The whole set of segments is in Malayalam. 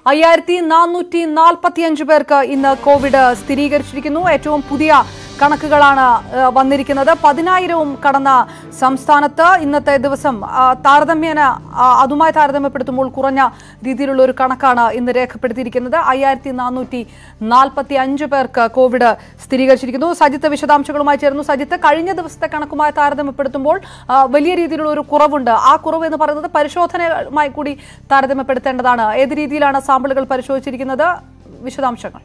അയ്യായിരത്തി നാനൂറ്റി നാൽപ്പത്തി അഞ്ച് പേർക്ക് ഇന്ന് കോവിഡ് സ്ഥിരീകരിച്ചിരിക്കുന്നു ഏറ്റവും പുതിയ കണക്കുകളാണ് ആ, വന്നിരിക്കുന്നത് പതിനായിരവും കടന്ന സംസ്ഥാനത്ത് ഇന്നത്തെ ദിവസം ആ, താരതമ്യേന ആ, അതുമായി താരതമ്യപ്പെടുത്തുമ്പോൾ കുറഞ്ഞ രീതിയിലുള്ള ഒരു കണക്കാണ് ഇന്ന് രേഖപ്പെടുത്തിയിരിക്കുന്നത് അയ്യായിരത്തി നാനൂറ്റി നാൽപ്പത്തി അഞ്ച് പേർക്ക് കോവിഡ് സ്ഥിരീകരിച്ചിരിക്കുന്നു സജിത്ത് വിശദാംശങ്ങളുമായി ചേർന്നു സജിത്ത് കഴിഞ്ഞ ദിവസത്തെ കണക്കുമായി താരതമ്യപ്പെടുത്തുമ്പോൾ ആ, വലിയ രീതിയിലുള്ള ഒരു കുറവുണ്ട് ആ കുറവ് എന്ന് പറയുന്നത് പരിശോധനയുമായി കൂടി താരതമ്യപ്പെടുത്തേണ്ടതാണ് ഏത് രീതിയിലാണ് സാമ്പിളുകൾ പരിശോധിച്ചിരിക്കുന്നത് വിശദാംശങ്ങൾ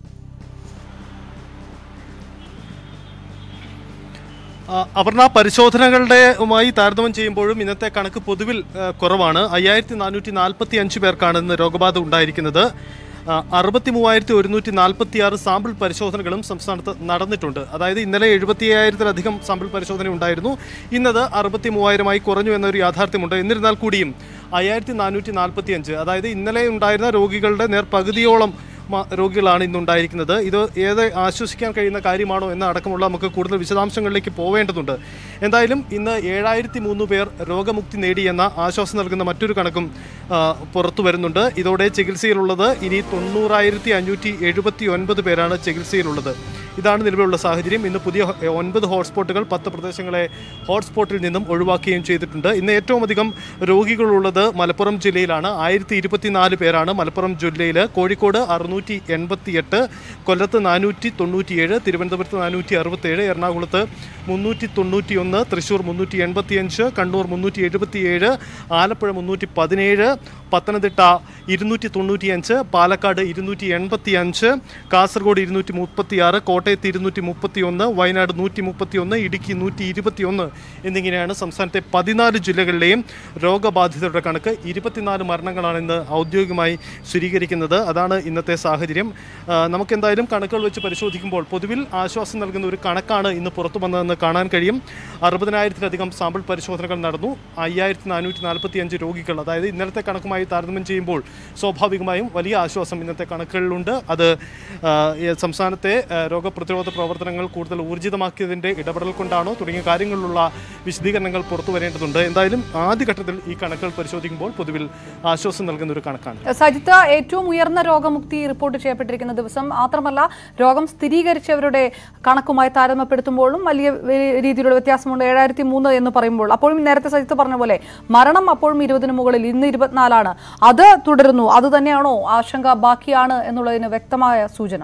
ആ, അപർണ പരിശോധനകളുടെയുമായി താരതമ്യം ചെയ്യുമ്പോഴും ഇന്നത്തെ കണക്ക് പൊതുവിൽ ആ, കുറവാണ് അയ്യായിരത്തി നാനൂറ്റി നാൽപ്പത്തി അഞ്ച് പേർക്കാണ് ഇന്ന് രോഗബാധ ഉണ്ടായിരിക്കുന്നത് അറുപത്തി മൂവായിരത്തി ഒരുന്നൂറ്റി നാൽപ്പത്തി ആറ് സാമ്പിൾ പരിശോധനകളും സംസ്ഥാനത്ത് നടന്നിട്ടുണ്ട് അതായത് ഇന്നലെ എഴുപത്തി അയ്യായിരത്തിലധികം സാമ്പിൾ പരിശോധന ഉണ്ടായിരുന്നു ഇന്നത് അറുപത്തി മൂവായിരമായി കുറഞ്ഞു എന്നൊരു യാഥാർത്ഥ്യമുണ്ട് എന്നിരുന്നാൽ കൂടിയും അയ്യായിരത്തി നാനൂറ്റി നാൽപ്പത്തി അഞ്ച് അതായത് ഇന്നലെ ഉണ്ടായിരുന്ന രോഗികളുടെ നേർ പകുതിയോളം മ- രോഗികളാണ് ഇന്നുണ്ടായിരിക്കുന്നത് ഇത് ഏത് ആശ്വസിക്കാൻ കഴിയുന്ന കാര്യമാണോ എന്ന അടക്കമുള്ള നമുക്ക് കൂടുതൽ വിശദാംശങ്ങളിലേക്ക് പോവേണ്ടതുണ്ട് എന്തായാലും ഇന്ന് ഏഴായിരത്തി മൂന്ന് പേർ രോഗമുക്തി നേടി എന്ന ആശ്വാസം നൽകുന്ന മറ്റൊരു കണക്കും ആ, പുറത്തു വരുന്നുണ്ട് ഇതോടെ ചികിത്സയിലുള്ളത് ഇനി തൊണ്ണൂറായിരത്തി അഞ്ഞൂറ്റി എഴുപത്തി ഒൻപത് പേരാണ് ചികിത്സയിലുള്ളത് ഇതാണ് നിലവിലുള്ള സാഹചര്യം ഇന്ന് പുതിയ ഹോ- ഒൻപത് ഹോട്ട്സ്പോട്ടുകൾ പത്ത് പ്രദേശങ്ങളെ ഹോട്ട്സ്പോട്ടിൽ നിന്നും ഒഴിവാക്കുകയും ചെയ്തിട്ടുണ്ട് ഇന്ന് ഏറ്റവും അധികം രോഗികളുള്ളത് മലപ്പുറം ജില്ലയിലാണ് ആയിരത്തി ഇരുപത്തിനാല് പേരാണ് മലപ്പുറം ജില്ലയിൽ കോഴിക്കോട് അറുന്നൂറ്റി എൺപത്തി എട്ട് കൊല്ലത്ത് നാനൂറ്റി തൊണ്ണൂറ്റിയേഴ് തിരുവനന്തപുരത്ത് നാനൂറ്റി അറുപത്തേഴ് എറണാകുളത്ത് മുന്നൂറ്റി തൊണ്ണൂറ്റി ഒന്ന് തൃശ്ശൂർ മുന്നൂറ്റി എൺപത്തിയഞ്ച് കണ്ണൂർ മുന്നൂറ്റി എഴുപത്തിയേഴ് ആലപ്പുഴ മുന്നൂറ്റി പതിനേഴ് പത്തനംതിട്ട ഇരുന്നൂറ്റി തൊണ്ണൂറ്റിയഞ്ച് പാലക്കാട് ഇരുന്നൂറ്റി എൺപത്തി അഞ്ച് കാസർഗോഡ് ഇരുന്നൂറ്റി മുപ്പത്തിയാറ് കോട്ടയത്ത് ഇരുന്നൂറ്റി മുപ്പത്തി ഒന്ന് വയനാട് നൂറ്റി മുപ്പത്തി ഒന്ന് ഇടുക്കി നൂറ്റി ഇരുപത്തി ഒന്ന് എന്നിങ്ങനെയാണ് സംസ്ഥാനത്തെ പതിനാല് ജില്ലകളിലെയും രോഗബാധിതരുടെ കണക്ക് ഇരുപത്തിനാല് മരണങ്ങളാണ് ഇന്ന് ഔദ്യോഗികമായി സ്ഥിരീകരിക്കുന്നത് അതാണ് ഇന്നത്തെ സാഹചര്യം ആ, നമുക്കെന്തായാലും കണക്കുകൾ വെച്ച് പരിശോധിക്കുമ്പോൾ പൊതുവിൽ ആശ്വാസം നൽകുന്ന ഒരു കണക്കാണ് ഇന്ന് പുറത്തു വന്നതെന്ന് കാണാൻ കഴിയും അറുപതിനായിരത്തിലധികം സാമ്പിൾ പരിശോധനകൾ നടന്നു അയ്യായിരത്തി നാനൂറ്റി നാൽപ്പത്തി അഞ്ച് രോഗികൾ അതായത് ഇന്നലത്തെ കണക്കുമായി താരതമ്യം ചെയ്യുമ്പോൾ സ്വാഭാവികമായും വലിയ ആശ്വാസം ഇന്നത്തെ കണക്കുകളിലുണ്ട് അത് ആ, ഈ സംസ്ഥാനത്തെ ആ, രോഗപ്രതിരോധ പ്രവർത്തനങ്ങൾ കൂടുതൽ ഊർജിതമാക്കിയതിൻ്റെ ഇടപെടൽ കൊണ്ടാണോ തുടങ്ങിയ കാര്യങ്ങളിലുള്ള വിശദീകരണങ്ങൾ പുറത്തു വരേണ്ടതുണ്ട് എന്തായാലും ആദ്യഘട്ടത്തിൽ ഈ കണക്കുകൾ പരിശോധിക്കുമ്പോൾ പൊതുവിൽ ആശ്വാസം നൽകുന്ന ഒരു കണക്കാണ് സജിത്ത് ഏറ്റവും ഉയർന്ന രോഗമുക്തി റിപ്പോർട്ട് ചെയ്യപ്പെട്ടിരിക്കുന്ന ദിവസം മാത്രമല്ല രോഗം സ്ഥിരീകരിച്ചവരുടെ കണക്കുമായി താരതമ്യപ്പെടുത്തുമ്പോഴും വലിയ വലിയ രീതിയിലുള്ള വ്യത്യാസമുണ്ട് ഏഴായിരത്തി മൂന്ന് എന്ന് പറയുമ്പോൾ അപ്പോഴും നേരത്തെ സജിത്ത് പറഞ്ഞ പോലെ മരണം അപ്പോഴും ഇരുപതിന് മുകളിൽ ഇന്ന് ഇരുപത്തിനാലാണ് അത് തുടരുന്നു അത് തന്നെയാണോ ആശങ്ക ബാക്കിയാണ് എന്നുള്ളതിന് വ്യക്തമായ സൂചന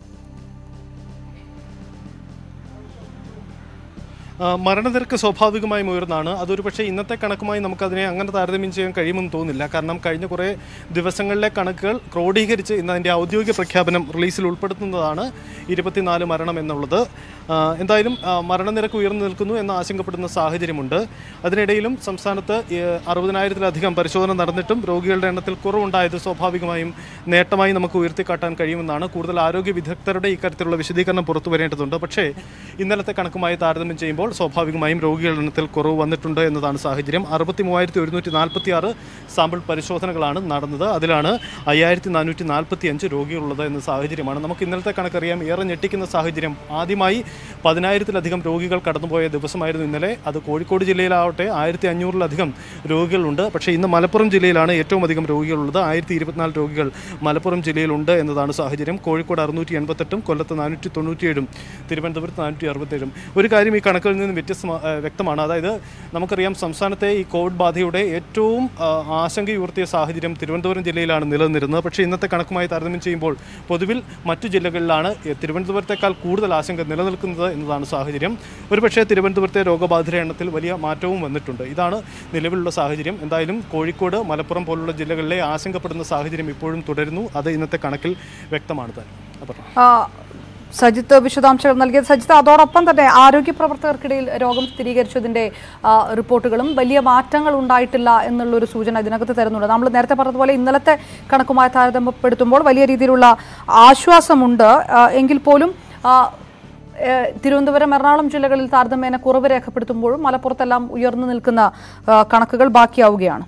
ആ, മരണനിരക്ക് സ്വാഭാവികമായും ഉയർന്നാണ് അതൊരു പക്ഷേ ഇന്നത്തെ കണക്കുമായി നമുക്കതിനെ അങ്ങനെ താരതമ്യം ചെയ്യാൻ കഴിയുമെന്ന് തോന്നുന്നില്ല കാരണം കഴിഞ്ഞ കുറേ ദിവസങ്ങളിലെ കണക്കുകൾ ക്രോഡീകരിച്ച് ഇന്ന് അതിൻ്റെ ഔദ്യോഗിക പ്രഖ്യാപനം റിലീസിൽ ഉൾപ്പെടുത്തുന്നതാണ് ഇരുപത്തിനാല് മരണം എന്നുള്ളത് ആ, എന്തായാലും ആ, മരണനിരക്ക് ഉയർന്നു നിൽക്കുന്നു എന്ന് ആശങ്കപ്പെടുന്ന സാഹചര്യമുണ്ട് അതിനിടയിലും സംസ്ഥാനത്ത് ഏ, അറുപതിനായിരത്തിലധികം പരിശോധന നടന്നിട്ടും രോഗികളുടെ എണ്ണത്തിൽ കുറവുണ്ടായത് സ്വാഭാവികമായും നേട്ടമായി നമുക്ക് ഉയർത്തിക്കാട്ടാൻ കഴിയുമെന്നാണ് കൂടുതൽ ആരോഗ്യ വിദഗ്ധരുടെ ഇക്കാര്യത്തിലുള്ള വിശദീകരണം പുറത്തു വരേണ്ടതുണ്ട് പക്ഷേ ഇന്നലത്തെ കണക്കുമായി താരതമ്യം ചെയ്യുമ്പോൾ സ്വാഭാവികമായും രോഗികളുടെ എണ്ണത്തിൽ കുറവ് വന്നിട്ടുണ്ട് എന്നതാണ് സാഹചര്യം അറുപത്തി മൂവായിരത്തി ഒരുന്നൂറ്റി നാൽപ്പത്തി ആറ് സാമ്പിൾ പരിശോധനകളാണ് നടന്നത് അതിലാണ് അയ്യായിരത്തി നാനൂറ്റി നാൽപ്പത്തി അഞ്ച് രോഗികളുള്ളത് എന്ന സാഹചര്യമാണ് നമുക്ക് ഇന്നലത്തെ കണക്കറിയാം ഏറെ ഞെട്ടിക്കുന്ന സാഹചര്യം ആദ്യമായി പതിനായിരത്തിലധികം രോഗികൾ കടന്നുപോയ ദിവസമായിരുന്നു ഇന്നലെ അത് കോഴിക്കോട് ജില്ലയിലാവട്ടെ ആയിരത്തി അഞ്ഞൂറിലധികം രോഗികളുണ്ട് പക്ഷേ ഇന്ന് മലപ്പുറം ജില്ലയിലാണ് ഏറ്റവും അധികം രോഗികളുള്ളത് ആയിരത്തി ഇരുപത്തിനാല് രോഗികൾ മലപ്പുറം ജില്ലയിലുണ്ട് എന്നതാണ് സാഹചര്യം കോഴിക്കോട് അറുന്നൂറ്റി എൺപത്തെട്ടും കൊല്ലത്ത് നാനൂറ്റി തൊണ്ണൂറ്റിയേഴും തിരുവനന്തപുരത്ത് നാനൂറ്റി അറുപത്തേഴും ഒരു കാര്യം ഈ കണക്കുകളിൽ നിന്ന് വ്യത്യസ്ത വ്യക്തമാണ് അതായത് നമുക്കറിയാം സംസ്ഥാനത്തെ ഈ കോവിഡ് ബാധയുടെ ഏറ്റവും ആ, ആശങ്കയുയർത്തിയ സാഹചര്യം തിരുവനന്തപുരം ജില്ലയിലാണ് നിലനിന്നിരുന്നത് പക്ഷേ ഇന്നത്തെ കണക്കുമായി താരതമ്യം ചെയ്യുമ്പോൾ പൊതുവിൽ മറ്റു ജില്ലകളിലാണ് ഈ തിരുവനന്തപുരത്തേക്കാൾ കൂടുതൽ ആശങ്ക നിലനിൽക്കുന്നത് എന്നതാണ് സാഹചര്യം ഒരുപക്ഷേ തിരുവനന്തപുരത്തെ രോഗബാധിത എണ്ണത്തിൽ വലിയ മാറ്റവും വന്നിട്ടുണ്ട് ഇതാണ് നിലവിലുള്ള സാഹചര്യം എന്തായാലും കോഴിക്കോട് മലപ്പുറം പോലുള്ള ജില്ലകളിലെ ആശങ്കപ്പെടുന്ന സാഹചര്യം ഇപ്പോഴും തുടരുന്നു അത് ഇന്നത്തെ കണക്കിൽ വ്യക്തമാണ് തന്നെ അപ്പോൾ ആ, സജിത്ത് വിശദാംശങ്ങൾ നൽകിയത് സജിത്ത് അതോടൊപ്പം തന്നെ ആരോഗ്യ പ്രവർത്തകർക്കിടയിൽ രോഗം സ്ഥിരീകരിച്ചതിന്റെ ആ, റിപ്പോർട്ടുകളും വലിയ മാറ്റങ്ങൾ ഉണ്ടായിട്ടില്ല എന്നുള്ളൊരു സൂചന ഇതിനകത്ത് തരുന്നുണ്ട് നമ്മൾ നേരത്തെ പറഞ്ഞതുപോലെ ഇന്നലത്തെ കണക്കുമായി താരതമ്യപ്പെടുത്തുമ്പോൾ വലിയ രീതിയിലുള്ള ആശ്വാസമുണ്ട് ആ, എങ്കിൽ പോലും ആ, ഏ, തിരുവനന്തപുരം എറണാകുളം ജില്ലകളിൽ താരതമ്യേന കുറവ് രേഖപ്പെടുത്തുമ്പോഴും മലപ്പുറത്തെല്ലാം ഉയർന്നു നിൽക്കുന്ന ആ, കണക്കുകൾ ബാക്കിയാവുകയാണ്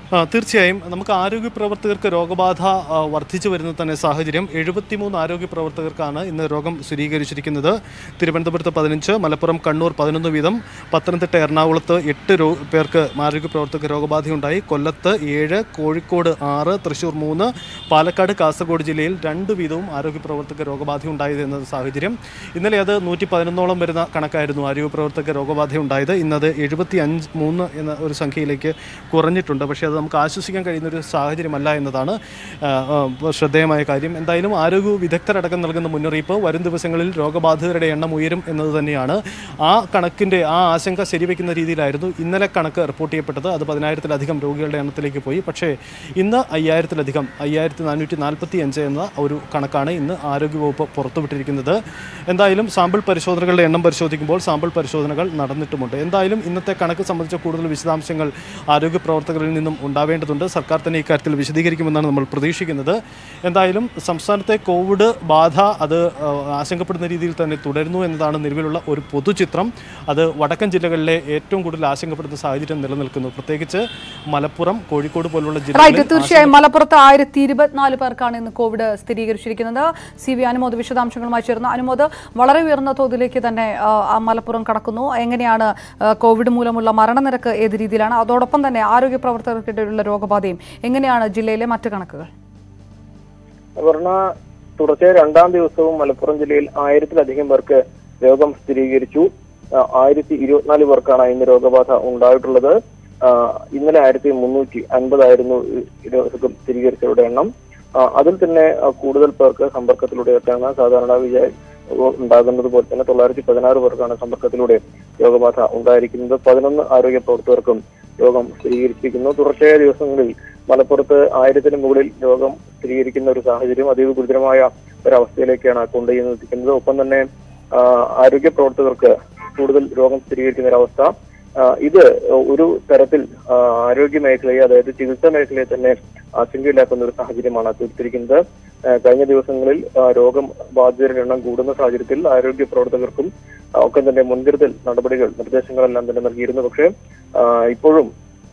ആ, തീർച്ചയായും നമുക്ക് ആരോഗ്യ പ്രവർത്തകർക്ക് രോഗബാധ ആ, വർദ്ധിച്ചു വരുന്ന തന്നെ സാഹചര്യം എഴുപത്തിമൂന്ന് ആരോഗ്യ പ്രവർത്തകർക്കാണ് ഇന്ന് രോഗം സ്ഥിരീകരിച്ചിരിക്കുന്നത് തിരുവനന്തപുരത്ത് പതിനഞ്ച് മലപ്പുറം കണ്ണൂർ പതിനൊന്ന് വീതം പത്തനംതിട്ട എറണാകുളത്ത് എട്ട് രോ പേർക്ക് ആരോഗ്യ പ്രവർത്തകർക്ക് രോഗബാധയുണ്ടായി കൊല്ലത്ത് ഏഴ് കോഴിക്കോട് ആറ് തൃശൂർ മൂന്ന് പാലക്കാട് കാസർഗോഡ് ജില്ലയിൽ രണ്ട് വീതവും ആരോഗ്യ പ്രവർത്തകർ രോഗബാധയുണ്ടായത് എന്ന സാഹചര്യം ഇന്നലെ അത് നൂറ്റി പതിനൊന്നോളം വരുന്ന കണക്കായിരുന്നു ആരോഗ്യ പ്രവർത്തകർ രോഗബാധയുണ്ടായത് ഇന്നത് എഴുപത്തി അഞ്ച് മൂന്ന് എന്ന ഒരു സംഖ്യയിലേക്ക് കുറഞ്ഞിട്ടുണ്ട് പക്ഷേ അത് നമുക്ക് ആശ്വസിക്കാൻ കഴിയുന്ന ഒരു സാഹചര്യമല്ല എന്നതാണ് ആ, ആ, ശ്രദ്ധേയമായ കാര്യം എന്തായാലും ആരോഗ്യ വിദഗ്ധരടക്കം നൽകുന്ന മുന്നറിയിപ്പ് വരും ദിവസങ്ങളിൽ രോഗബാധിതരുടെ എണ്ണം ഉയരും എന്നത് തന്നെയാണ് ആ കണക്കിൻ്റെ ആ ആശങ്ക ശരിവെക്കുന്ന രീതിയിലായിരുന്നു ഇന്നലെ കണക്ക് റിപ്പോർട്ട് ചെയ്യപ്പെട്ടത് അത് പതിനായിരത്തിലധികം രോഗികളുടെ എണ്ണത്തിലേക്ക് പോയി പക്ഷേ ഇന്ന് അയ്യായിരത്തിലധികം അയ്യായിരത്തി നാനൂറ്റി നാൽപ്പത്തി അഞ്ച് എന്ന ഒരു കണക്കാണ് ഇന്ന് ആരോഗ്യവകുപ്പ് പുറത്തുവിട്ടിരിക്കുന്നത് എന്തായാലും സാമ്പിൾ പരിശോധനകളുടെ എണ്ണം പരിശോധിക്കുമ്പോൾ സാമ്പിൾ പരിശോധനകൾ നടന്നിട്ടുമുണ്ട് എന്തായാലും ഇന്നത്തെ കണക്ക് സംബന്ധിച്ച കൂടുതൽ വിശദാംശങ്ങൾ ആരോഗ്യ പ്രവർത്തകരിൽ നിന്നും ഉണ്ടാവേണ്ടതുണ്ട് സർക്കാർ തന്നെ ഇക്കാര്യത്തിൽ വിശദീകരിക്കുമെന്നാണ് നമ്മൾ പ്രതീക്ഷിക്കുന്നത് എന്തായാലും സംസ്ഥാനത്തെ കോവിഡ് ബാധ അത് ആ, ആശങ്കപ്പെടുന്ന രീതിയിൽ തന്നെ തുടരുന്നു എന്നതാണ് നിലവിലുള്ള ഒരു പൊതുചിത്രം അത് വടക്കൻ ജില്ലകളിലെ ഏറ്റവും കൂടുതൽ ആശങ്കപ്പെടുന്ന സാഹചര്യം നിലനിൽക്കുന്നു പ്രത്യേകിച്ച് മലപ്പുറം കോഴിക്കോട് പോലുള്ള റൈറ്റ് ജില്ലകളിൽ തീർച്ചയായും മലപ്പുറത്ത് ആയിരത്തി ഇരുപത്തിനാല് പേർക്കാണ് ഇന്ന് കോവിഡ് സ്ഥിരീകരിച്ചിരിക്കുന്നത് സി വി അനുമോദ് വിശദാംശങ്ങളുമായി ചേർന്ന് അനുമോദ് വളരെ ഉയർന്ന തോതിലേക്ക് തന്നെ ആ, ആ മലപ്പുറം കടക്കുന്നു എങ്ങനെയാണ് ആ, കോവിഡ് മൂലമുള്ള മരണനിരക്ക് ഏത് രീതിയിലാണ് അതോടൊപ്പം തന്നെ ആരോഗ്യ പ്രവർത്തകർക്കിടയിലുള്ള രോഗബാധയും എങ്ങനെയാണ് ജില്ലയിലെ മറ്റ് കണക്കുകൾ അപർണ തുടർച്ചയായ രണ്ടാം ദിവസവും മലപ്പുറം ജില്ലയിൽ ആയിരത്തിലധികം പേർക്ക് രോഗം സ്ഥിരീകരിച്ചു ആ, ആയിരത്തി ഇരുപത്തിനാല് പേർക്കാണ് ഇന്ന് രോഗബാധ ഉണ്ടായിട്ടുള്ളത് ആ, ഇന്നലെ ആയിരത്തി മുന്നൂറ്റി അൻപതായിരുന്നു ഈ രോഗം സ്ഥിരീകരിച്ചവരുടെ എണ്ണം ആ, അതിൽ തന്നെ ആ, കൂടുതൽ പേർക്ക് സമ്പർക്കത്തിലൂടെയൊക്കെയാണ് സാധാരണ വിജയ ഉണ്ടാകുന്നത് പോലെ തന്നെ തൊള്ളായിരത്തി പതിനാറ് പേർക്കാണ് സമ്പർക്കത്തിലൂടെ രോഗബാധ ഉണ്ടായിരിക്കുന്നത് പതിനൊന്ന് ആരോഗ്യ പ്രവർത്തകർക്കും രോഗം സ്ഥിരീകരിച്ചിരിക്കുന്നു തുടർച്ചയായ ദിവസങ്ങളിൽ മലപ്പുറത്ത് ആയിരത്തിന് മുകളിൽ രോഗം സ്ഥിരീകരിക്കുന്ന ഒരു സാഹചര്യം അതീവ ഗുരുതരമായ ഒരവസ്ഥയിലേക്കാണ് കൊണ്ടുചെന്ന് എത്തിക്കുന്നത് ഒപ്പം തന്നെ ആ, ആരോഗ്യ പ്രവർത്തകർക്ക് കൂടുതൽ രോഗം സ്ഥിരീകരിക്കുന്ന ഒരവസ്ഥ ആ, ഇത് ഒരു തരത്തിൽ ആ, ആരോഗ്യ മേഖലയെ അതായത് ചികിത്സാ മേഖലയെ തന്നെ ആശങ്കയിലാക്കുന്ന ഒരു സാഹചര്യമാണ് തീർത്തിരിക്കുന്നത് ആ, കഴിഞ്ഞ ദിവസങ്ങളിൽ ആ, രോഗം ബാധിതരുടെ എണ്ണം കൂടുന്ന സാഹചര്യത്തിൽ ആരോഗ്യ പ്രവർത്തകർക്കും ആ, ഒക്കെ തന്നെ മുൻകരുതൽ നടപടികൾ നിർദ്ദേശങ്ങളെല്ലാം തന്നെ നൽകിയിരുന്നു പക്ഷേ ആ, ഇപ്പോഴും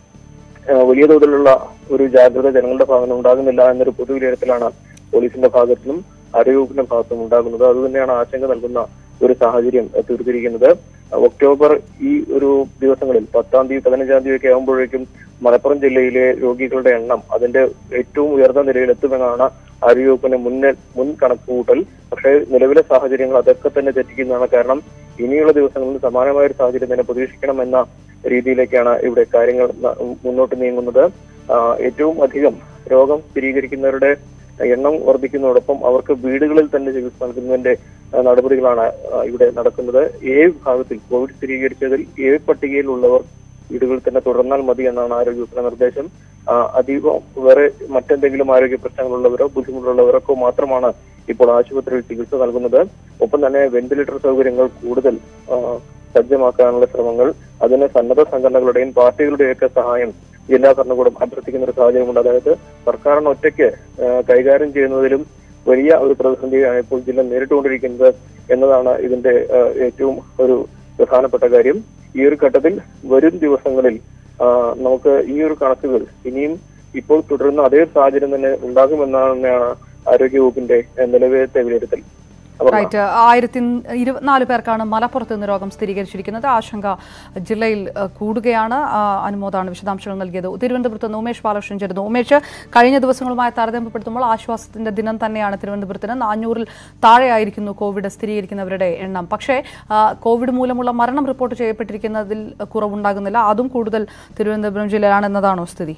ആ, വലിയ തോതിലുള്ള ഒരു ജാഗ്രത ജനങ്ങളുടെ ഭാഗത്ത് ഉണ്ടാകുന്നില്ല എന്നൊരു പൊതു വിലയിരുത്തലാണ് പോലീസിന്റെ ഭാഗത്തുനിന്നും ആരോഗ്യവകുപ്പിന്റെ ഭാഗത്തുനിന്നും ഉണ്ടാകുന്നത് അതുതന്നെയാണ് ആശങ്ക നൽകുന്ന ഒരു സാഹചര്യം ആ, തീർത്തിരിക്കുന്നത് ഒക്ടോബർ ഈ ഒരു ദിവസങ്ങളിൽ പത്താം തീയതി പതിനഞ്ചാം തീയതി ഒക്കെ ആകുമ്പോഴേക്കും മലപ്പുറം ജില്ലയിലെ രോഗികളുടെ എണ്ണം അതിന്റെ ഏറ്റവും ഉയർന്ന നിലയിൽ എത്തുമെന്നാണ് ആരോഗ്യവകുപ്പിന്റെ മുന്നേ മുൻ കണക്കുകൂട്ടൽ പക്ഷേ നിലവിലെ സാഹചര്യങ്ങൾ അതൊക്കെ തന്നെ തെറ്റിക്കുന്നതാണ് കാരണം ഇനിയുള്ള ദിവസങ്ങളിൽ സമാനമായ ഒരു സാഹചര്യം തന്നെ പ്രതീക്ഷിക്കണമെന്ന രീതിയിലേക്കാണ് ഇവിടെ കാര്യങ്ങൾ ന- മുന്നോട്ട് നീങ്ങുന്നത് ആ, ഏറ്റവും അധികം രോഗം സ്ഥിരീകരിക്കുന്നവരുടെ എണ്ണം വർദ്ധിക്കുന്നതോടൊപ്പം അവർക്ക് വീടുകളിൽ തന്നെ ചികിത്സ നൽകുന്നതിന്റെ ആ, നടപടികളാണ് ആ, ഇവിടെ നടക്കുന്നത് എ വിഭാഗത്തിൽ കോവിഡ് സ്ഥിരീകരിച്ചതിൽ എ പട്ടികയിലുള്ളവർ വീടുകളിൽ തന്നെ തുടർന്നാൽ മതി എന്നാണ് ആരോഗ്യവകുപ്പിന്റെ നിർദ്ദേശം ആ, അതീവ വേറെ മറ്റെന്തെങ്കിലും ആരോഗ്യ പ്രശ്നങ്ങളുള്ളവരോ ബുദ്ധിമുട്ടുള്ളവരൊക്കെ മാത്രമാണ് ഇപ്പോൾ ആശുപത്രിയിൽ ചികിത്സ നൽകുന്നത് ഒപ്പം തന്നെ വെന്റിലേറ്റർ സൗകര്യങ്ങൾ കൂടുതൽ ആ, സജ്ജമാക്കാനുള്ള ശ്രമങ്ങൾ അതിന് സന്നദ്ധ സംഘടനകളുടെയും പാർട്ടികളുടെയൊക്കെ സഹായം ജില്ലാ ഭരണകൂടം അഭ്യർത്ഥിക്കുന്ന ഒരു സാഹചര്യമുണ്ട് അതായത് സർക്കാരിന് ഒറ്റയ്ക്ക് ആ, കൈകാര്യം ചെയ്യുന്നതിലും വലിയ ഒരു പ്രതിസന്ധിയാണ് ഇപ്പോൾ ജില്ല നേരിട്ടുകൊണ്ടിരിക്കുന്നത് എന്നതാണ് ഇതിന്റെ ആ, ഏറ്റവും ഒരു പ്രധാനപ്പെട്ട കാര്യം ഈ ഒരു ഘട്ടത്തിൽ വരും ദിവസങ്ങളിൽ ആ, നമുക്ക് ഈ ഒരു കണക്കുകൾ ഇനിയും ഇപ്പോൾ തുടരുന്ന അതേ സാഹചര്യം തന്നെ ഉണ്ടാകുമെന്നാണ് തന്നെയാണ് ആരോഗ്യവകുപ്പിന്റെ ആ, നിലവിലത്തെ വിലയിരുത്തൽ അപർണ. റൈറ്റ് ആയിരത്തി ഇരുപത്തിനാല് പേർക്കാണ് മലപ്പുറത്ത് നിന്ന് രോഗം സ്ഥിരീകരിച്ചിരിക്കുന്നത് ആശങ്ക ജില്ലയിൽ ഏഹ്, കൂടുകയാണ് ആ, അനുമോദാണ് വിശദാംശങ്ങൾ നൽകിയത് തിരുവനന്തപുരത്ത് നിന്ന് ഉമേഷ് ബാലകൃഷ്ണൻ ചേരുന്നു ഉമേഷ് കഴിഞ്ഞ ദിവസങ്ങളുമായി താരതമ്യപ്പെടുത്തുമ്പോൾ ആശ്വാസത്തിന്റെ ദിനം തന്നെയാണ് തിരുവനന്തപുരത്തിന് നാനൂറിൽ താഴെയായിരിക്കുന്നു കോവിഡ് സ്ഥിരീകരിക്കുന്നവരുടെ എണ്ണം പക്ഷേ ആ, കോവിഡ് മൂലമുള്ള മരണം റിപ്പോർട്ട് ചെയ്യപ്പെട്ടിരിക്കുന്നതിൽ കുറവുണ്ടാകുന്നില്ല അതും കൂടുതൽ തിരുവനന്തപുരം ജില്ലയിലാണെന്നതാണോ സ്ഥിതി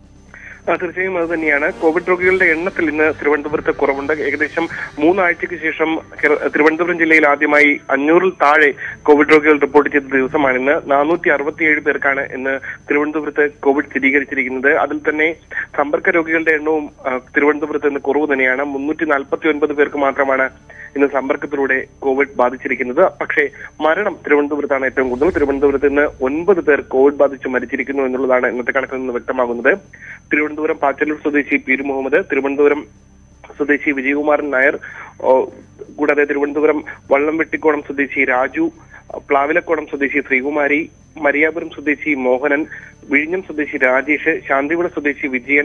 ആ, തീർച്ചയായും അത് തന്നെയാണ് കോവിഡ് രോഗികളുടെ എണ്ണത്തിൽ ഇന്ന് തിരുവനന്തപുരത്ത് കുറവുണ്ട് ഏകദേശം മൂന്നാഴ്ചയ്ക്ക് ശേഷം കേര- തിരുവനന്തപുരം ജില്ലയിൽ ആദ്യമായി അഞ്ഞൂറിൽ താഴെ കോവിഡ് രോഗികൾ റിപ്പോർട്ട് ചെയ്ത ദിവസമാണ് ഇന്ന് നാനൂറ്റി അറുപത്തിയേഴ് പേർക്കാണ് ഇന്ന് തിരുവനന്തപുരത്ത് കോവിഡ് സ്ഥിരീകരിച്ചിരിക്കുന്നത് അതിൽ തന്നെ സമ്പർക്ക രോഗികളുടെ എണ്ണവും ആ, തിരുവനന്തപുരത്ത് ഇന്ന് കുറവ് തന്നെയാണ് മുന്നൂറ്റി നാൽപ്പത്തി ഒൻപത് പേർക്ക് മാത്രമാണ് ഇന്ന് സമ്പർക്കത്തിലൂടെ കോവിഡ് ബാധിച്ചിരിക്കുന്നത് പക്ഷേ മരണം തിരുവനന്തപുരത്താണ് ഏറ്റവും കൂടുതൽ തിരുവനന്തപുരത്ത് ഇന്ന് ഒൻപത് പേർ കോവിഡ് ബാധിച്ച് മരിച്ചിരിക്കുന്നു എന്നുള്ളതാണ് ഇന്നത്തെ കണക്കിൽ നിന്ന് വ്യക്തമാകുന്നത് തിരുവനന്തപുരം പാച്ചല്ലൂർ സ്വദേശി പീരു മുഹമ്മദ് തിരുവനന്തപുരം സ്വദേശി വിജയകുമാരൻ നായർ ഓ, കൂടാതെ തിരുവനന്തപുരം വള്ളംവെട്ടിക്കോണം സ്വദേശി രാജു പ്ലാവിലക്കോണം സ്വദേശി ശ്രീകുമാരി മരിയാപുരം സ്വദേശി മോഹനൻ വിഴിഞ്ഞം സ്വദേശി രാജേഷ് ശാന്തിപുര സ്വദേശി വിജയൻ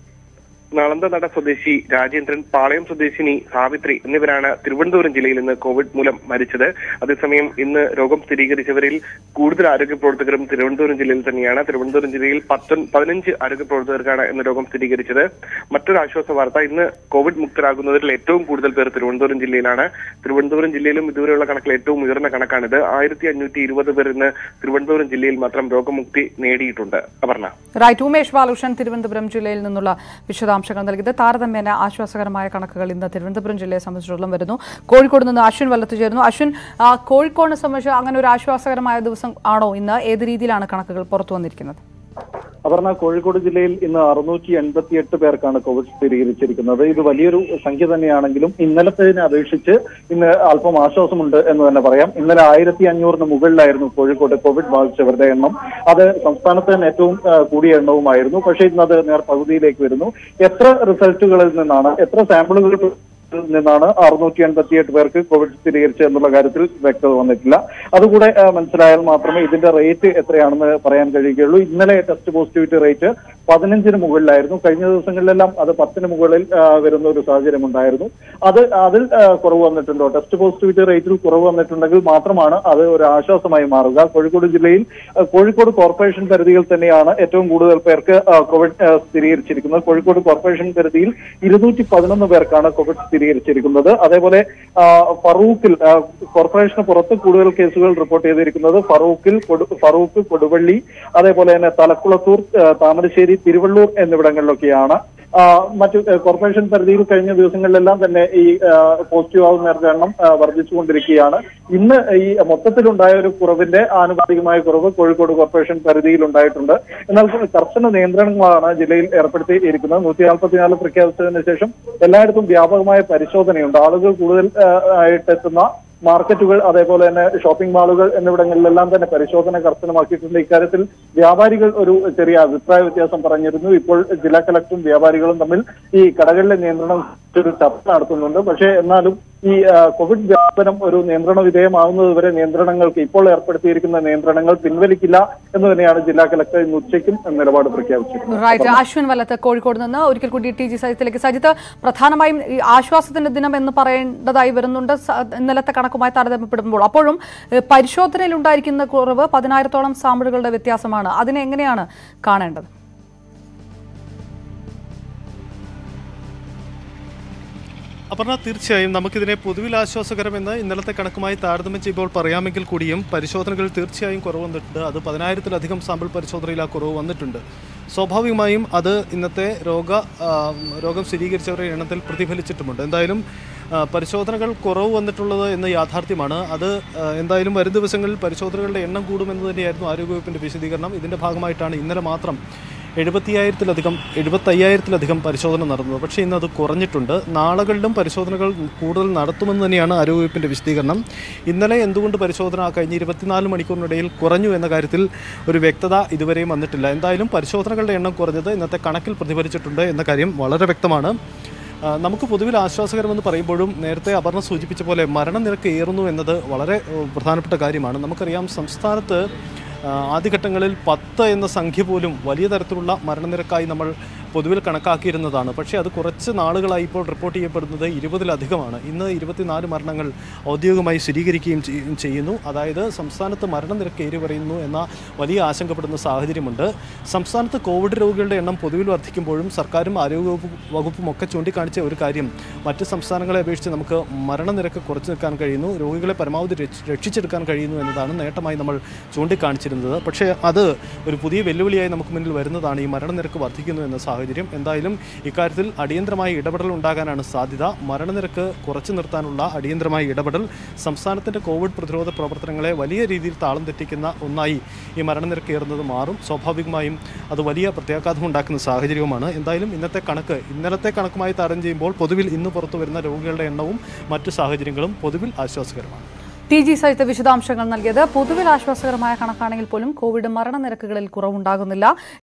നളന്തനട സ്വദേശി രാജേന്ദ്രൻ പാളയം സ്വദേശിനി സാവിത്രി എന്നിവരാണ് തിരുവനന്തപുരം ജില്ലയിൽ ഇന്ന് കോവിഡ് മൂലം മരിച്ചത് അതേസമയം ഇന്ന് രോഗം സ്ഥിരീകരിച്ചവരിൽ കൂടുതൽ ആരോഗ്യ പ്രവർത്തകരും തിരുവനന്തപുരം ജില്ലയിൽ തന്നെയാണ് തിരുവനന്തപുരം ജില്ലയിൽ പത്തൊൻ പതിനഞ്ച് ആരോഗ്യ പ്രവർത്തകർക്കാണ് ഇന്ന് രോഗം സ്ഥിരീകരിച്ചത് മറ്റൊരു ആശ്വാസ വാർത്ത ഇന്ന് കോവിഡ് മുക്തരാകുന്നവരിൽ ഏറ്റവും കൂടുതൽ പേർ തിരുവനന്തപുരം ജില്ലയിലാണ് തിരുവനന്തപുരം ജില്ലയിലും ഇതുവരെയുള്ള കണക്കിൽ ഏറ്റവും ഉയർന്ന കണക്കാണിത് ആയിരത്തി അഞ്ഞൂറ്റി ഇരുപത് പേർ ഇന്ന് തിരുവനന്തപുരം ജില്ലയിൽ മാത്രം രോഗമുക്തി നേടിയിട്ടുണ്ട് അപർണ റൈറ്റ് ഉമേഷ് ബാലകൃഷ്ണൻ തിരുവനന്തപുരം ജില്ലയിൽ നിന്നുള്ള വിശദാംശങ്ങൾ നൽകിയത് താരതമ്യേന ആശ്വാസകരമായ കണക്കുകൾ ഇന്ന് തിരുവനന്തപുരം ജില്ലയെ സംബന്ധിച്ചിടത്തോളം വരുന്നു കോഴിക്കോട് നിന്ന് അശ്വിൻ വല്ലത്ത് ചേരുന്നു അശ്വിൻ ആ, കോഴിക്കോടിനെ സംബന്ധിച്ച് അങ്ങനെ ഒരു ആശ്വാസകരമായ ദിവസം ആണോ ഇന്ന് ഏത് രീതിയിലാണ് കണക്കുകൾ പുറത്തു വന്നിരിക്കുന്നത് അപർണ കോഴിക്കോട് ജില്ലയിൽ ഇന്ന് അറുന്നൂറ്റി എൺപത്തിയെട്ട് പേർക്കാണ് കോവിഡ് സ്ഥിരീകരിച്ചിരിക്കുന്നത് ഇത് വലിയൊരു സംഖ്യ തന്നെയാണെങ്കിലും ഇന്നലത്തേതിനെ അപേക്ഷിച്ച് ഇന്ന് അല്പം ആശ്വാസമുണ്ട് എന്ന് തന്നെ പറയാം ഇന്നലെ ആയിരത്തി അഞ്ഞൂറിന് മുകളിലായിരുന്നു കോഴിക്കോട് കോവിഡ് ബാധിച്ചവരുടെ എണ്ണം അത് സംസ്ഥാനത്ത് തന്നെ ഏറ്റവും ആ, കൂടിയ എണ്ണവുമായിരുന്നു പക്ഷേ ഇന്ന് അത് നേർ പകുതിയിലേക്ക് വരുന്നു എത്ര റിസൾട്ടുകളിൽ നിന്നാണ് എത്ര സാമ്പിളുകൾ നിന്നാണ് അറുന്നൂറ്റി എൺപത്തിയെട്ട് പേർക്ക് കോവിഡ് സ്ഥിരീകരിച്ചത് എന്നുള്ള കാര്യത്തിൽ വ്യക്തത വന്നിട്ടില്ല അതുകൂടെ ആ, മനസ്സിലായാൽ മാത്രമേ ഇതിന്റെ റേറ്റ് എത്രയാണെന്ന് പറയാൻ കഴിയുകയുള്ളൂ ഇന്നലെ ടെസ്റ്റ് പോസിറ്റിവിറ്റി റേറ്റ് പതിനഞ്ചിന് മുകളിലായിരുന്നു കഴിഞ്ഞ ദിവസങ്ങളിലെല്ലാം അത് പത്തിന് മുകളിൽ ആ, വരുന്ന ഒരു സാഹചര്യം ഉണ്ടായിരുന്നു അത് അതിൽ ആ, കുറവ് വന്നിട്ടുണ്ടോ ടെസ്റ്റ് പോസിറ്റിവിറ്റി റേറ്റിൽ കുറവ് വന്നിട്ടുണ്ടെങ്കിൽ മാത്രമാണ് അത് ഒരു ആശ്വാസമായി മാറുക കോഴിക്കോട് ജില്ലയിൽ ആ, കോഴിക്കോട് കോർപ്പറേഷൻ പരിധിയിൽ തന്നെയാണ് ഏറ്റവും കൂടുതൽ പേർക്ക് ആ, കോവിഡ് ആ, സ്ഥിരീകരിച്ചിരിക്കുന്നത് കോഴിക്കോട് കോർപ്പറേഷൻ പരിധിയിൽ ഇരുന്നൂറ്റി പതിനൊന്ന് പേർക്കാണ് കോവിഡ് സ്ഥിരീകരിച്ചിരിക്കുന്നത് അതേപോലെ ആ, ഫറൂഖിൽ ആ, കോർപ്പറേഷന് പുറത്ത് കൂടുതൽ കേസുകൾ റിപ്പോർട്ട് ചെയ്തിരിക്കുന്നത് ഫറൂഖിൽ കൊടു- ഫറൂഖ് കൊടുവള്ളി അതേപോലെ തന്നെ തലക്കുളത്തൂർ ആ, താമരശ്ശേരി തിരുവള്ളൂർ എന്നിവിടങ്ങളിലൊക്കെയാണ് ആ, മറ്റു ആ, കോർപ്പറേഷൻ പരിധിയിൽ കഴിഞ്ഞ ദിവസങ്ങളിലെല്ലാം തന്നെ ഈ ആ, പോസിറ്റീവ് ആവുന്നവരുടെ എണ്ണം ആ, വർദ്ധിച്ചുകൊണ്ടിരിക്കുകയാണ് ഇന്ന് ഈ മൊത്തത്തിലുണ്ടായ ഒരു കുറവിന്റെ ആനുപാതികമായ കുറവ് കോഴിക്കോട് കോർപ്പറേഷൻ പരിധിയിൽ ഉണ്ടായിട്ടുണ്ട് എന്നാൽ കർശന നിയന്ത്രണങ്ങളാണ് ജില്ലയിൽ ഏർപ്പെടുത്തിയിരിക്കുന്നത് നൂറ്റി നാൽപ്പത്തിനാല് പ്രഖ്യാപിച്ചതിന് ശേഷം എല്ലായിടത്തും വ്യാപകമായ പരിശോധനയുണ്ട് ആളുകൾ കൂടുതൽ ആ, ആയിട്ടെത്തുന്ന മാർക്കറ്റുകൾ അതേപോലെ തന്നെ ഷോപ്പിംഗ് മാളുകൾ എന്നിവിടങ്ങളിലെല്ലാം തന്നെ പരിശോധന കർശനമാക്കിയിട്ടുണ്ട് ഇക്കാര്യത്തിൽ വ്യാപാരികൾ ഒരു ചെറിയ അഭിപ്രായ വ്യത്യാസം പറഞ്ഞിരുന്നു ഇപ്പോൾ ജില്ലാ കളക്ടറും വ്യാപാരികളും തമ്മിൽ ഈ കടകളിലെ നിയന്ത്രണം ഒരു ചർച്ച നടത്തുന്നുണ്ട് പക്ഷേ എന്നാലും ഈ ആ, കോവിഡ് വ്യാപനം ഒരു നിയന്ത്രണ വിധേയമാവുന്നത് വരെ നിയന്ത്രണങ്ങൾക്ക് ഇപ്പോൾ ഏർപ്പെടുത്തിയിരിക്കുന്ന നിയന്ത്രണങ്ങൾ പിൻവലിക്കില്ല എന്ന് തന്നെയാണ് ജില്ലാ കളക്ടർ ഇന്ന് ഉച്ചയ്ക്കും നിലപാട് പ്രഖ്യാപിച്ചിട്ടുള്ളത് റൈറ്റ് അശ്വിൻ വല്ലത്ത് കോഴിക്കോട് നിന്ന് ഒരിക്കൽ കൂടി ടി ജി സജിത്തിലേക്ക് സജിത്ത് പ്രധാനമായും ഈ ആശ്വാസത്തിന്റെ ദിനം എന്ന് പറയേണ്ടതായി വരുന്നുണ്ട് സ- ഇന്നലത്തെ കണക്കുമായി താരതമ്യപ്പെടുമ്പോൾ അപ്പോഴും ഏഹ്, പരിശോധനയിൽ ഉണ്ടായിരിക്കുന്ന കുറവ് പതിനായിരത്തോളം സാമ്പിളുകളുടെ വ്യത്യാസമാണ് അതിനെ എങ്ങനെയാണ് കാണേണ്ടത് അപർണ തീർച്ചയായും നമുക്കിതിനെ പൊതുവിൽ ആശ്വാസകരമെന്ന് ഇന്നലത്തെ കണക്കുമായി താരതമ്യം ചെയ്യുമ്പോൾ പറയാമെങ്കിൽ കൂടിയും പരിശോധനകൾ തീർച്ചയായും കുറവ് വന്നിട്ടുണ്ട് അത് പതിനായിരത്തിലധികം സാമ്പിൾ പരിശോധനയിൽ ആ കുറവ് വന്നിട്ടുണ്ട് സ്വാഭാവികമായും അത് ഇന്നത്തെ രോഗ ആ, രോഗം സ്ഥിരീകരിച്ചവരുടെ എണ്ണത്തിൽ പ്രതിഫലിച്ചിട്ടുമുണ്ട് എന്തായാലും ആ, പരിശോധനകൾ കുറവ് വന്നിട്ടുള്ളത് എന്ന് യാഥാർത്ഥ്യമാണ് അത് ആ, എന്തായാലും വരും ദിവസങ്ങളിൽ പരിശോധനകളുടെ എണ്ണം കൂടുമെന്ന് തന്നെയായിരുന്നു ആരോഗ്യവകുപ്പിൻ്റെ വിശദീകരണം ഇതിൻ്റെ ഭാഗമായിട്ടാണ് ഇന്നലെ മാത്രം എഴുപത്തിയായിരത്തിലധികം എഴുപത്തയ്യായിരത്തിലധികം പരിശോധന നടന്നത് പക്ഷേ ഇന്ന് അത് കുറഞ്ഞിട്ടുണ്ട് നാളുകളിലും പരിശോധനകൾ കൂടുതൽ നടത്തുമെന്ന് തന്നെയാണ് ആരോഗ്യവകുപ്പിൻ്റെ വിശദീകരണം ഇന്നലെ എന്തുകൊണ്ട് പരിശോധന കഴിഞ്ഞ ഇരുപത്തിനാല് മണിക്കൂറിനിടയിൽ കുറഞ്ഞു എന്ന കാര്യത്തിൽ ഒരു വ്യക്തത ഇതുവരെയും വന്നിട്ടില്ല എന്തായാലും പരിശോധനകളുടെ എണ്ണം കുറഞ്ഞത് ഇന്നത്തെ കണക്കിൽ പ്രതിഫലിച്ചിട്ടുണ്ട് എന്ന കാര്യം വളരെ വ്യക്തമാണ് ആ, നമുക്ക് പൊതുവിൽ ആശ്വാസകരമെന്ന് പറയുമ്പോഴും നേരത്തെ അപർണ സൂചിപ്പിച്ച പോലെ മരണനിരക്ക് ഏറുന്നു എന്നത് വളരെ ഏഹ്, പ്രധാനപ്പെട്ട കാര്യമാണ് നമുക്കറിയാം സംസ്ഥാനത്ത് ആ, ആദ്യഘട്ടങ്ങളിൽ പത്ത് എന്ന സംഖ്യ പോലും വലിയ തരത്തിലുള്ള മരണനിരക്കായി നമ്മൾ പൊതുവിൽ കണക്കാക്കിയിരുന്നതാണ് പക്ഷേ അത് കുറച്ച് നാളുകളായി ഇപ്പോൾ റിപ്പോർട്ട് ചെയ്യപ്പെടുന്നത് ഇരുപതിലധികമാണ് ഇന്ന് ഇരുപത്തിനാല് മരണങ്ങൾ ഔദ്യോഗികമായി സ്ഥിരീകരിക്കുകയും ചെയ്യ- ചെയ്യുന്നു അതായത് സംസ്ഥാനത്ത് മരണനിരക്ക് ഏറി പറയുന്നു എന്ന വലിയ ആശങ്കപ്പെടുന്ന സാഹചര്യമുണ്ട് സംസ്ഥാനത്ത് കോവിഡ് രോഗികളുടെ എണ്ണം പൊതുവിൽ വർദ്ധിക്കുമ്പോഴും സർക്കാരും ആരോഗ്യ വകുപ്പ് വകുപ്പും ഒക്കെ ചൂണ്ടിക്കാണിച്ച ഒരു കാര്യം മറ്റ് സംസ്ഥാനങ്ങളെ അപേക്ഷിച്ച് നമുക്ക് മരണനിരക്ക് കുറച്ചു നിൽക്കാൻ കഴിയുന്നു രോഗികളെ പരമാവധി രക്ഷ- രക്ഷിച്ചെടുക്കാൻ കഴിയുന്നു എന്നതാണ് നേട്ടമായി നമ്മൾ ചൂണ്ടിക്കാണിച്ചിരുന്നത് പക്ഷേ അത് ഒരു പുതിയ വെല്ലുവിളിയായി നമുക്ക് മുന്നിൽ വരുന്നതാണ് ഈ മരണനിരക്ക് വർദ്ധിക്കുന്നു എന്ന സാഹചര്യം എന്തായാലും ഇക്കാര്യത്തിൽ അടിയന്തരമായ ഇടപെടൽ ഉണ്ടാകാനാണ് സാധ്യത മരണനിരക്ക് കുറച്ചു നിർത്താനുള്ള അടിയന്തരമായ ഇടപെടൽ സംസ്ഥാനത്തിൻ്റെ കോവിഡ് പ്രതിരോധ പ്രവർത്തനങ്ങളെ വലിയ രീതിയിൽ താളം തെറ്റിക്കുന്ന ഒന്നായി ഈ മരണനിരക്ക് ഏറുന്നത് മാറും സ്വാഭാവികമായും അത് വലിയ പ്രത്യാഘാതം ഉണ്ടാക്കുന്ന സാഹചര്യവുമാണ് എന്തായാലും ഇന്നത്തെ കണക്ക് ഇന്നലത്തെ കണക്കുമായി താരം ചെയ്യുമ്പോൾ പൊതുവിൽ ഇന്ന് പുറത്തു വരുന്ന രോഗികളുടെ എണ്ണവും മറ്റു സാഹചര്യങ്ങളും പൊതുവിൽ ആശ്വാസകരമാണ് ടി ജി സഹിത വിശദാംശങ്ങൾ നൽകിയത് പൊതുവിൽ ആശ്വാസകരമായ കണക്കാണെങ്കിൽ പോലും കോവിഡ് മരണനിരക്കുകളിൽ കുറവുണ്ടാകുന്നില്ല